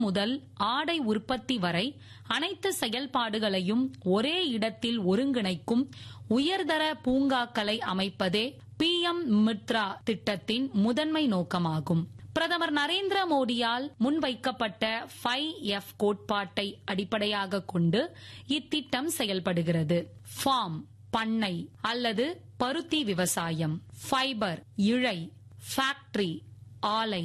முதல் ஆடை உற்பத்தி வரை அனைத்து செயல்பாடுகளையும் ஒரே இடத்தில் ஒருங்கிணைக்கும் உயர்தர பூங்காக்களை அமைப்பதே பி எம் மித்ரா திட்டத்தின் முதன்மை நோக்கமாகும் பிரதமர் நரேந்திர மோடியால் முன்வைக்கப்பட்ட ஃபைவ் எஃப் கோட்பாட்டை அடிப்படையாக கொண்டு இத்திட்டம் செயல்படுகிறது ஃபார்ம் பண்ணை அல்லது பருத்தி விவசாயம் ஃபைபர் இழை ஃபேக்டரி ஆலை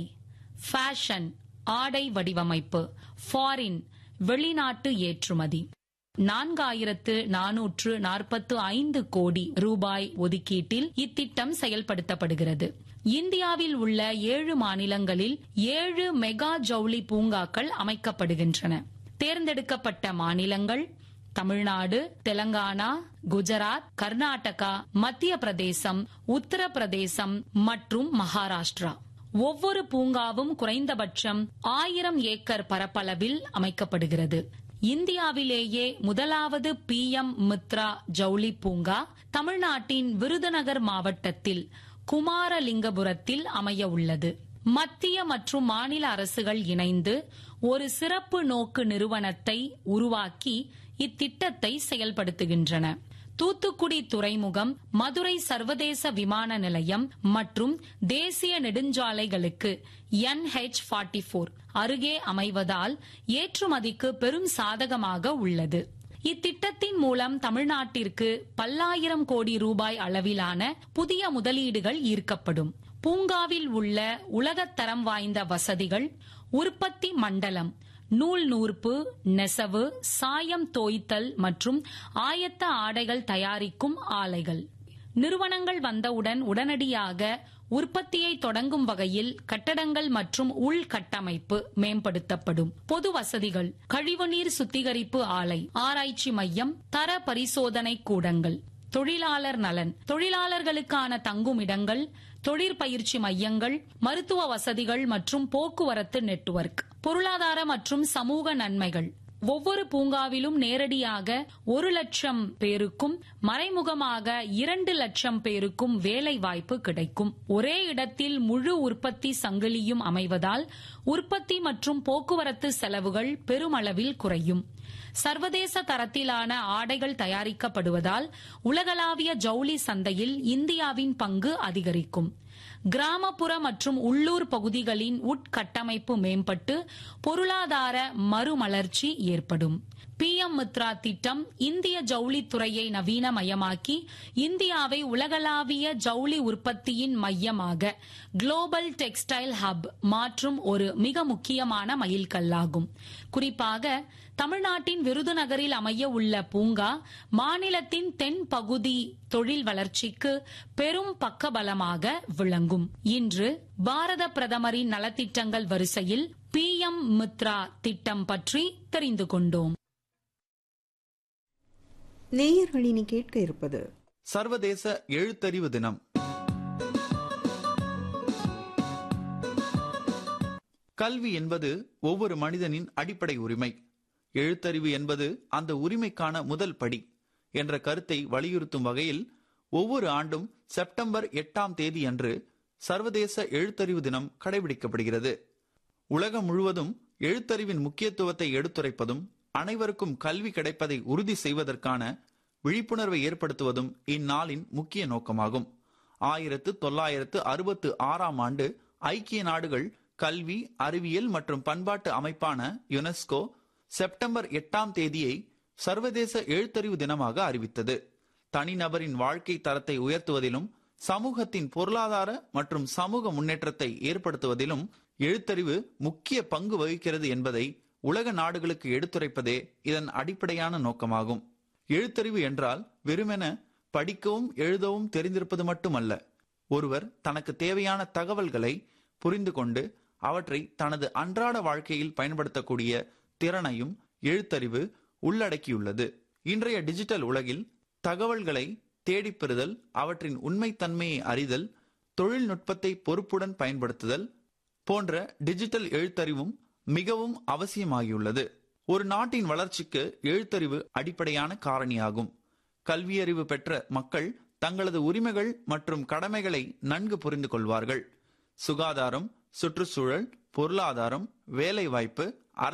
ஃபேஷன் ஆடை வடிவமைப்பு ஃபாரின் வெளிநாட்டு ஏற்றுமதி நான்காயிரத்து நானூற்று நாற்பத்து ஐந்து கோடி ரூபாய் ஒதுக்கீட்டில் இத்திட்டம் செயல்படுத்தப்படுகிறது இந்தியாவில் உள்ள ஏழு மாநிலங்களில் ஏழு மெகா ஜவுளி பூங்காக்கள் அமைக்கப்படுகின்றன தேர்ந்தெடுக்கப்பட்ட மாநிலங்கள் தமிழ்நாடு தெலங்கானா குஜராத் கர்நாடகா மத்திய பிரதேசம் உத்தரப்பிரதேசம் மற்றும் மகாராஷ்டிரா ஒவ்வொரு பூங்காவும் குறைந்தபட்சம் ஆயிரம் ஏக்கர் பரப்பளவில் அமைக்கப்படுகிறது இந்தியாவிலேயே முதலாவது பி எம் மித்ரா ஜவுளி பூங்கா தமிழ்நாட்டின் விருதுநகர் மாவட்டத்தில் குமாரலிங்கபுரத்தில் அமைய உள்ளது மத்திய மற்றும் மாநில அரசுகள் இணைந்து ஒரு சிறப்பு நோக்கு நிறுவனத்தை உருவாக்கி இத்திட்டத்தை செயல்படுத்துகின்றன தூத்துக்குடி துறைமுகம் மதுரை சர்வதேச விமான நிலையம் மற்றும் தேசிய நெடுஞ்சாலைகளுக்கு என்ஹெச் ஃபார்ட்டி போர் அருகே அமைவதால் ஏற்றுமதிக்கு பெரும் சாதகமாக உள்ளது இத்திட்டத்தின் மூலம் தமிழ்நாட்டிற்கு பல்லாயிரம் கோடி ரூபாய் அளவிலான புதிய முதலீடுகள் ஈர்க்கப்படும் பூங்காவில் உள்ள உலகத்தரம் வாய்ந்த வசதிகள் உற்பத்தி மண்டலம் நூல் நூற்பு நெசவு சாயம் தோய்த்தல் மற்றும் ஆயத்த ஆடைகள் தயாரிக்கும் ஆலைகள் நிறுவனங்கள் வந்தவுடன் உடனடியாக உற்பத்தியை தொடங்கும் வகையில் கட்டடங்கள் மற்றும் உள்கட்டமைப்பு மேம்படுத்தப்படும் பொது வசதிகள் கழிவுநீர் சுத்திகரிப்பு ஆலை ஆராய்ச்சி மையம் தர பரிசோதனை கூடங்கள் தொழிலாளர் நலன் தொழிலாளர்களுக்கான தங்குமிடங்கள் தொழிற்பயிற்சி மையங்கள் மருத்துவ வசதிகள் மற்றும் போக்குவரத்து நெட்வொர்க் பொருளாதார மற்றும் சமூக நன்மைகள் ஒவ்வொரு பூங்காவிலும் நேரடியாக ஒரு லட்சம் பேருக்கும் மறைமுகமாக இரண்டு லட்சம் பேருக்கும் வேலை வாய்ப்பு கிடைக்கும் ஒரே இடத்தில் முழு உற்பத்தி சங்கிலியும் அமைவதால் உற்பத்தி மற்றும் போக்குவரத்து செலவுகள் பெருமளவில் குறையும் சர்வதேச தரத்திலான ஆடைகள் தயாரிக்கப்படுவதால் உலகளாவிய ஜவுளி சந்தையில் இந்தியாவின் பங்கு அதிகரிக்கும் கிராமப்புற மற்றும் உள்ளூர் பகுதிகளின் உட்கட்டமைப்பு மேம்பட்டு பொருளாதார மறுமலர்ச்சி ஏற்படும் பி எம் மித்ரா திட்டம் இந்திய ஜவுளித்துறையை நவீனமயமாக்கி இந்தியாவை உலகளாவிய ஜவுளி உற்பத்தியின் மையமாக குளோபல் டெக்ஸ்டைல் ஹப் மாற்றும் ஒரு மிக முக்கியமான மைல்கல்லாகும் குறிப்பாக தமிழ்நாட்டின் விருதுநகரில் அமைய உள்ள பூங்கா மாநிலத்தின் தென் பகுதி தொழில் வளர்ச்சிக்கு பெரும் பக்கபலமாக விளங்கும் இன்று பாரத பிரதமரின் நலத்திட்டங்கள் வரிசையில் பி எம் மித்ரா திட்டம் பற்றி தெரிந்து கொண்டோம் நேயர்கள் இனி கேட்க இருப்பது சர்வதேச எழுத்தறிவு தினம் கல்வி என்பது ஒவ்வொரு மனிதனின் அடிப்படை உரிமை எழுத்தறிவு என்பது அந்த உரிமைக்கான முதல் படி என்ற கருத்தை வலியுறுத்தும் வகையில் ஒவ்வொரு ஆண்டும் செப்டம்பர் எட்டாம் தேதி அன்று சர்வதேச எழுத்தறிவு தினம் கடைபிடிக்கப்படுகிறது உலகம் முழுவதும் எழுத்தறிவின் முக்கியத்துவத்தை எடுத்துரைப்பதும் அனைவருக்கும் கல்வி கிடைப்பதை உறுதி செய்வதற்கான விழிப்புணர்வை ஏற்படுத்துவதும் இந்நாளின் முக்கிய நோக்கமாகும் ஆயிரத்து தொள்ளாயிரத்து அறுபத்து ஆறாம் ஆண்டு ஐக்கிய நாடுகள் கல்வி அறிவியல் மற்றும் பண்பாட்டு அமைப்பான யுனெஸ்கோ செப்டம்பர் எட்டாம் தேதியை சர்வதேச எழுத்தறிவு தினமாக அறிவித்தது தனிநபரின் வாழ்க்கை தரத்தை உயர்த்துவதிலும் சமூகத்தின் பொருளாதார மற்றும் சமூக முன்னேற்றத்தை ஏற்படுத்துவதிலும் எழுத்தறிவு முக்கிய பங்கு வகிக்கிறது என்பதை உலக நாடுகளுக்கு எடுத்துரைப்பதே இதன் அடிப்படையான நோக்கமாகும் எழுத்தறிவு என்றால் வெறுமென படிக்கவும் எழுதவும் தெரிந்திருப்பது மட்டுமல்ல ஒருவர் தனக்கு தேவையான தகவல்களை புரிந்து கொண்டு அவற்றை தனது அன்றாட வாழ்க்கையில் பயன்படுத்தக்கூடிய திறனையும் எழுத்தறிவு உள்ளடக்கியுள்ளது இன்றைய டிஜிட்டல் உலகில் தகவல்களை தேடிப் பெறுதல் அவற்றின் உண்மைத்தன்மையை அறிதல் தொழில்நுட்பத்தை பொறுப்புடன் பயன்படுத்துதல் போன்ற டிஜிட்டல் எழுத்தறிவும் மிகவும் அவசியமாகியுள்ளது ஒரு நாட்டின் வளர்ச்சிக்கு எழுத்தறிவு அடிப்படையான காரணியாகும் கல்வியறிவு பெற்ற மக்கள் தங்களது உரிமைகள் மற்றும் கடமைகளை நன்கு புரிந்து கொள்வார்கள் சுகாதாரம் சுற்றுச்சூழல் பொருளாதாரம் வேலைவாய்ப்பு